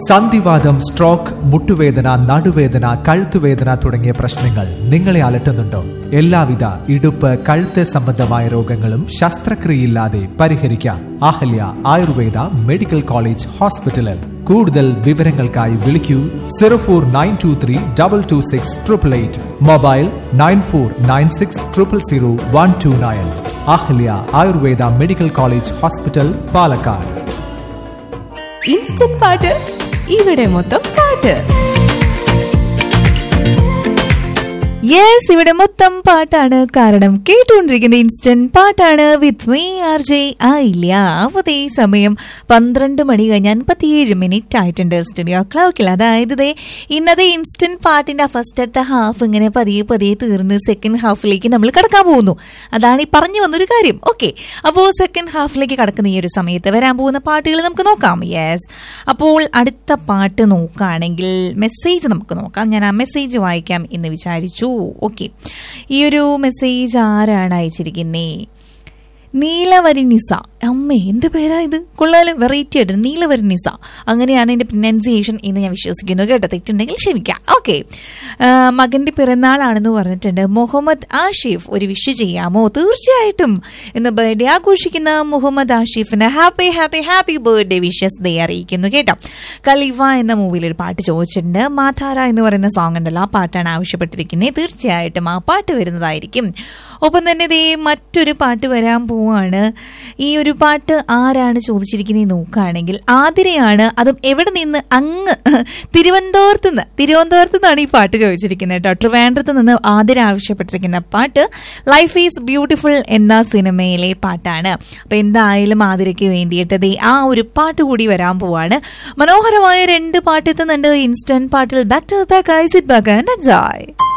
സന്ധിവാദം സ്ട്രോക്ക് മുട്ടുവേദന നടുവേദന കഴുത്തുവേദന തുടങ്ങിയ പ്രശ്നങ്ങൾ നിങ്ങളെ അലട്ടുന്നുണ്ടോ എല്ലാവിധ ഇടുപ്പ് കഴുത്ത് സംബന്ധമായ രോഗങ്ങളും ശസ്ത്രക്രിയയില്ലാതെ പരിഹരിക്കാം അഹല്യ ആയുർവേദ മെഡിക്കൽ കോളേജ് ഹോസ്പിറ്റലിൽ കൂടുതൽ വിവരങ്ങൾക്കായി വിളിക്കൂ zero four nine two three double two six triple eight mobile nine four nine six triple zero one two nine Ahalya Ayurveda medical college hospital Palakkad instant പാട്ട് ഇവിടെ മൊത്തം പാട്ട് യെസ് ഇവിടെ മൊത്തം പാട്ടാണ് കാരണം കേട്ടുകൊണ്ടിരിക്കുന്ന ഇൻസ്റ്റന്റ് പാട്ടാണ് വിത്ത് മീ ആർ ജെ ആയില്ല അതേ സമയം പന്ത്രണ്ട് മണി കഴിഞ്ഞ് അൻപത്തിയേഴ് മിനിറ്റ് ആയിട്ടുണ്ട് സ്റ്റുഡിയോ ക്ലോക്കിൽ അതായത് ദേ ഇന്നത്തെ ഇൻസ്റ്റന്റ് പാട്ടിന്റെ ഫസ്റ്റത്തെ ഹാഫ് ഇങ്ങനെ പതിയെ പതിയെ തീർന്ന് സെക്കൻഡ് ഹാഫിലേക്ക് നമ്മൾ കടക്കാൻ പോകുന്നു അതാണ് ഈ പറഞ്ഞു വന്നൊരു കാര്യം ഓക്കെ അപ്പോൾ സെക്കൻഡ് ഹാഫിലേക്ക് കടക്കുന്ന ഈ ഒരു സമയത്ത് വരാൻ പോകുന്ന പാട്ടുകൾ നമുക്ക് നോക്കാം യെസ് അപ്പോൾ അടുത്ത പാട്ട് നോക്കുകയാണെങ്കിൽ മെസ്സേജ് നമുക്ക് നോക്കാം ഞാൻ ആ മെസ്സേജ് വായിക്കാം എന്ന് വിചാരിച്ചു ഓക്കെ ഈ ഒരു മെസ്സേജ് ആരാണ് അയച്ചിരിക്കുന്നേ നീലവരിനിസ അമ്മേ എന്ത് പേരാ ഇത് കൊള്ളാലും വെറൈറ്റി ആയിട്ട് നീലവരിനിസ അങ്ങനെയാണ് എന്റെ പ്രൊനൗൺസിയേഷൻ എന്ന് ഞാൻ വിശ്വസിക്കുന്നു കേട്ടോ തെറ്റുണ്ടെങ്കിൽ ക്ഷമിക്കാം ഓക്കെ മകന്റെ പിറന്നാളാണെന്ന് പറഞ്ഞിട്ടുണ്ട് മുഹമ്മദ് ആഷിഫ് ഒരു വിഷ് ചെയ്യാമോ തീർച്ചയായിട്ടും ഇന്ന് ബർത്ത്ഡേ ആഘോഷിക്കുന്ന മുഹമ്മദ് ആഷിഫിന് happy happy happy birthday wishes ദേ അറിയിക്കുന്നു കേട്ടോ കലിവ എന്ന മൂവിയിൽ ഒരു പാട്ട് ചോദിച്ചിട്ടുണ്ട് മാധാര എന്ന് പറയുന്ന സോങ് ഉണ്ടല്ലോ ആ പാട്ടാണ് ആവശ്യപ്പെട്ടിരിക്കുന്നത് തീർച്ചയായിട്ടും ആ പാട്ട് വരുന്നതായിരിക്കും ഒപ്പം തന്നെ ദേ മറ്റൊരു പാട്ട് വരാൻ പോവാണ് ഈ ഒരു പാട്ട് ആരാണ് ചോദിച്ചിരിക്കുന്നത് നോക്കുകയാണെങ്കിൽ ആതിരയാണ് അതും എവിടെ നിന്ന് അങ്ങ് തിരുവനന്തപുരത്ത് നിന്ന് തിരുവനന്തപുരത്ത് നിന്നാണ് ഈ പാട്ട് ചോദിച്ചിരിക്കുന്നത് കേട്ടോ ട്രിവാൻഡ്രത്ത് നിന്ന് ആതിര ആവശ്യപ്പെട്ടിരിക്കുന്ന പാട്ട് ലൈഫ് ഈസ് ബ്യൂട്ടിഫുൾ എന്ന സിനിമയിലെ പാട്ടാണ് അപ്പൊ എന്തായാലും ആതിരയ്ക്ക് വേണ്ടിയിട്ട് ദേ ആ ഒരു പാട്ട് കൂടി വരാൻ പോവാണ് മനോഹരമായ രണ്ട് പാട്ട് എത്തുന്നുണ്ട് ഇൻസ്റ്റന്റ് പാട്ടിൽ back to back I sit back and enjoy